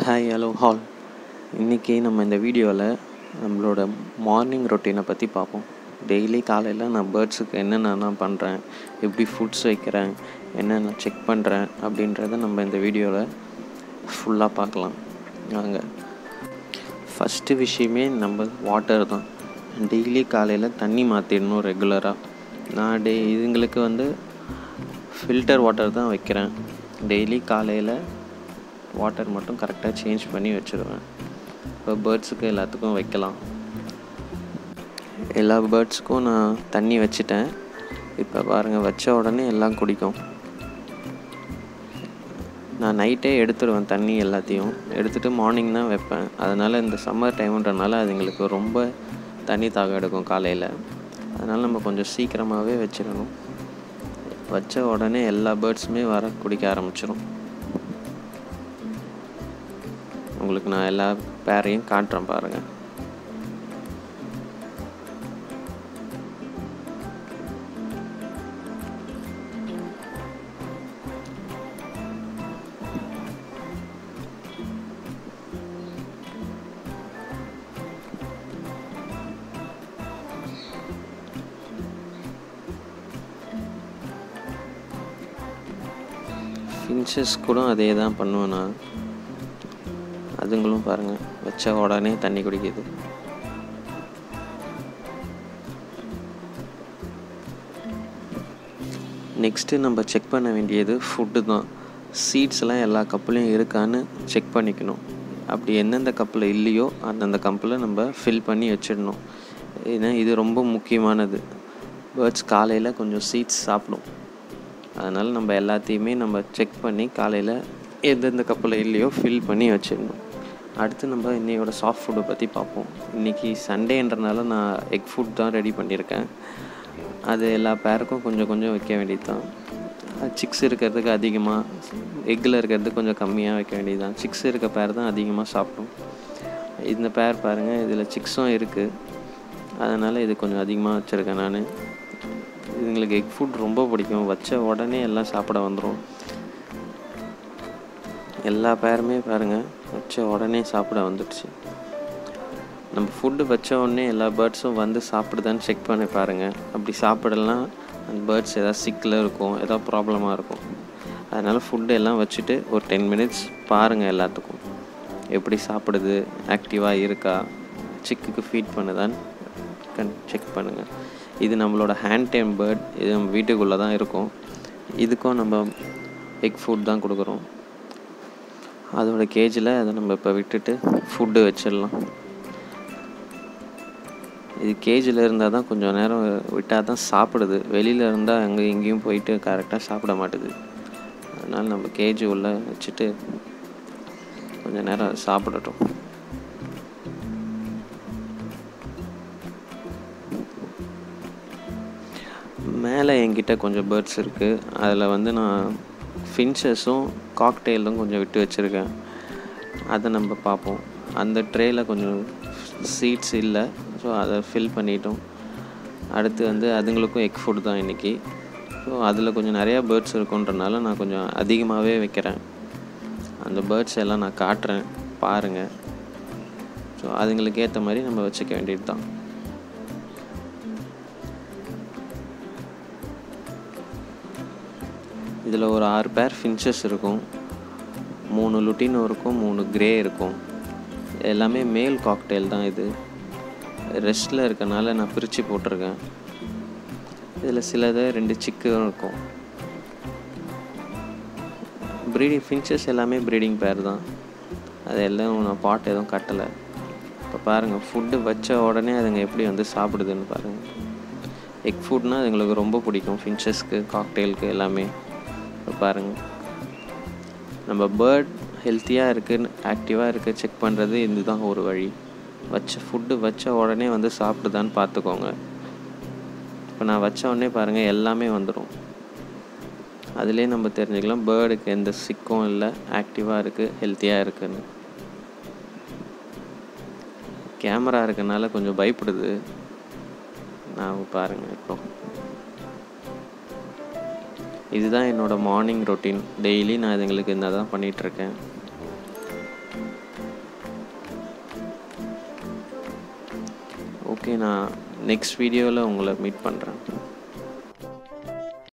hi hello hall இன்றைக்கி நம்ம இந்த வீடியோவில் நம்மளோட மார்னிங் ரொட்டீனை பற்றி பார்ப்போம் டெய்லி காலையில் நான் பேர்ட்ஸுக்கு என்னென்னலாம் பண்ணுறேன் எப்படி ஃபுட்ஸ் வைக்கிறேன் என்னென்ன செக் பண்ணுறேன் அப்படின்றத நம்ம இந்த வீடியோவில் ஃபுல்லாக பார்க்கலாம் வாங்க ஃபஸ்ட்டு விஷயமே நம்ம வாட்டர் தான் டெய்லி காலையில் தண்ணி மாற்றிடணும் ரெகுலராக நான் டே இதுங்களுக்கு வந்து ஃபில்டர் வாட்டர் தான் வைக்கிறேன் டெய்லி காலையில் வாட்டர் மட்டும் கரெக்டாக சேஞ்ச் பண்ணி வச்சுருவேன் இப்போ பேர்ட்ஸுக்கு எல்லாத்துக்கும் வைக்கலாம் எல்லா பேர்ட்ஸுக்கும் நான் தண்ணி வச்சுட்டேன் இப்போ பாருங்கள் வச்ச உடனே எல்லாம் குடிக்கும் நான் நைட்டே எடுத்துடுவேன் தண்ணி எல்லாத்தையும் எடுத்துகிட்டு மார்னிங் தான் வைப்பேன் அதனால் இந்த சம்மர் டைம்ன்றனால அதுங்களுக்கு ரொம்ப தண்ணி தாகம் எடுக்கும் காலையில் அதனால் நம்ம கொஞ்சம் சீக்கிரமாகவே வச்சிடணும் வச்ச உடனே எல்லா பேர்ட்ஸுமே வர குடிக்க ஆரம்பிச்சிடும் உங்களுக்கு நான் எல்லா பேரையும் காட்டுறேன் பாருங்கள் ஃபின்ச்சஸ் கூட அதே தான் பண்ணுவேன் நான் அதுங்களும் பாருங்கள் வச்ச உடனே தண்ணி குடிக்குது நெக்ஸ்ட்டு நம்ம செக் பண்ண வேண்டியது ஃபுட்டு தான் சீட்ஸ்லாம் எல்லா கப்புலையும் இருக்கான்னு செக் பண்ணிக்கணும் அப்படி எந்தெந்த கப்பில் இல்லையோ அந்தந்த கப்பில் நம்ம ஃபில் பண்ணி வச்சிடணும் ஏன்னா இது ரொம்ப முக்கியமானது பேர்ட்ஸ் காலையில் கொஞ்சம் சீட்ஸ் சாப்பிடும் அதனால் நம்ம எல்லாத்தையுமே நம்ம செக் பண்ணி காலையில் எந்தெந்த கப்பில் இல்லையோ ஃபில் பண்ணி வச்சிடணும் அடுத்து நம்ம இன்னையோட சாஃப்ட் ஃபுட்டை பற்றி பார்ப்போம் இன்றைக்கி சண்டேன்றனால நான் எக் ஃபுட் தான் ரெடி பண்ணியிருக்கேன் அது எல்லா பேருக்கும் கொஞ்சம் கொஞ்சம் வைக்க வேண்டியது தான் சிக்ஸ் இருக்கிறதுக்கு அதிகமாக எக்கில் இருக்கிறது கொஞ்சம் கம்மியாக வைக்க வேண்டியது தான் சிக்ஸ் இருக்க பேர் தான் அதிகமாக சாப்பிடும் இந்த பேர் பாருங்கள் இதில் சிக்ஸும் இருக்குது அதனால் இது கொஞ்சம் அதிகமாக வச்சுருக்கேன் நான் இதுங்களுக்கு எக் ஃபுட் ரொம்ப பிடிக்கும் வச்ச உடனே எல்லாம் சாப்பிட வந்துடும் எல்லா பேருமே பாருங்கள் வச்ச உடனே சாப்பிட வந்துடுச்சு நம்ம ஃபுட்டு வச்ச உடனே எல்லா பேர்ட்ஸும் வந்து சாப்பிடுதான்னு செக் பண்ணி பாருங்கள் அப்படி சாப்பிடலாம் அந்த பேர்ட்ஸ் எதாவது சிக்கில் இருக்கும் ஏதாவது ப்ராப்ளமாக இருக்கும் அதனால் ஃபுட்டு எல்லாம் வச்சுட்டு ஒரு டென் மினிட்ஸ் பாருங்கள் எல்லாத்துக்கும் எப்படி சாப்பிடுது ஆக்டிவாக இருக்கா சிக்குக்கு ஃபீட் பண்ணுதான்னு கண் செக் பண்ணுங்கள் இது நம்மளோட ஹேண்ட் டைம் பேர்ட் இது நம்ம வீட்டுக்குள்ளே தான் இருக்கும் இதுக்கும் நம்ம எக் ஃபுட் தான் கொடுக்குறோம் அதோட கேஜில் அதை நம்ம இப்போ விட்டுட்டு ஃபுட்டு வச்சிடலாம் இது கேஜில் இருந்தால் தான் கொஞ்சம் நேரம் விட்டால் தான் சாப்பிடுது வெளியில் இருந்தால் அங்கே எங்கேயும் போயிட்டு கரெக்டாக சாப்பிட மாட்டுது அதனால் நம்ம கேஜி உள்ளே வச்சுட்டு கொஞ்சம் நேரம் சாப்பிடட்டும் மேலே என்கிட்ட கொஞ்சம் பேர்ட்ஸ் இருக்குது அதில் வந்து நான் ஃபின்ச்சஸும் காக்டெயிலும் கொஞ்சம் விட்டு வச்சுருக்கேன் அதை நம்ம பார்ப்போம் அந்த ட்ரேயில் கொஞ்சம் சீட்ஸ் இல்லை ஸோ அதை ஃபில் பண்ணிட்டோம் அடுத்து வந்து அதுங்களுக்கும் எக் ஃபுட் தான் இன்றைக்கி ஸோ அதில் கொஞ்சம் நிறையா பேர்ட்ஸ் இருக்குன்றனால நான் கொஞ்சம் அதிகமாகவே வைக்கிறேன் அந்த பேர்ட்ஸ் எல்லாம் நான் காட்டுறேன் பாருங்கள் ஸோ அதுங்களுக்கு ஏற்ற மாதிரி நம்ம வச்சுக்க வேண்டியது தான் இதில் ஒரு ஆறு பேர் ஃபின்ச்சஸ் இருக்கும் மூணு லுட்டினோ இருக்கும் மூணு கிரே இருக்கும் எல்லாமே மேல் காக்டெயில் தான் இது ரெஸ்ட்டில் இருக்கனால நான் பிரித்து போட்டிருக்கேன் இதில் சிலது ரெண்டு சிக்கும் இருக்கும் ப்ரீடிங் ஃபின்ச்சஸ் எல்லாமே ப்ரீடிங் பேர் தான் அது எல்லாம் நான் பாட்டு எதுவும் கட்டலை இப்போ பாருங்கள் ஃபுட்டு வச்ச உடனே அதுங்க எப்படி வந்து சாப்பிடுதுன்னு பாருங்கள் எக் ஃபுட்னால் அதுங்களுக்கு ரொம்ப பிடிக்கும் ஃபின்ச்சஸ்க்கு காக்டெயிலுக்கு எல்லாமே இப்போ பாருங்கள் நம்ம பேர்ட் ஹெல்த்தியாக இருக்குன்னு ஆக்டிவாக இருக்குது செக் பண்ணுறது இதுதான் ஒரு வழி வச்ச ஃபுட்டு வச்ச உடனே வந்து சாப்பிடுதான்னு பார்த்துக்கோங்க இப்போ நான் வச்ச உடனே பாருங்கள் எல்லாமே வந்துடும் அதுலேயே நம்ம தெரிஞ்சுக்கலாம் பேர்டுக்கு எந்த சிக்கும் இல்லை ஆக்டிவாக இருக்குது ஹெல்த்தியாக இருக்குன்னு கேமரா இருக்கனால கொஞ்சம் பயப்படுது நான் பாருங்கள் இப்போ இதுதான் என்னோடய மார்னிங் ரொட்டீன் டெய்லி நான் இதுங்களுக்கு இந்த தான் பண்ணிகிட்ருக்கேன் ஓகே நான் நெக்ஸ்ட் வீடியோவில் உங்களை மீட் பண்ணுறேன்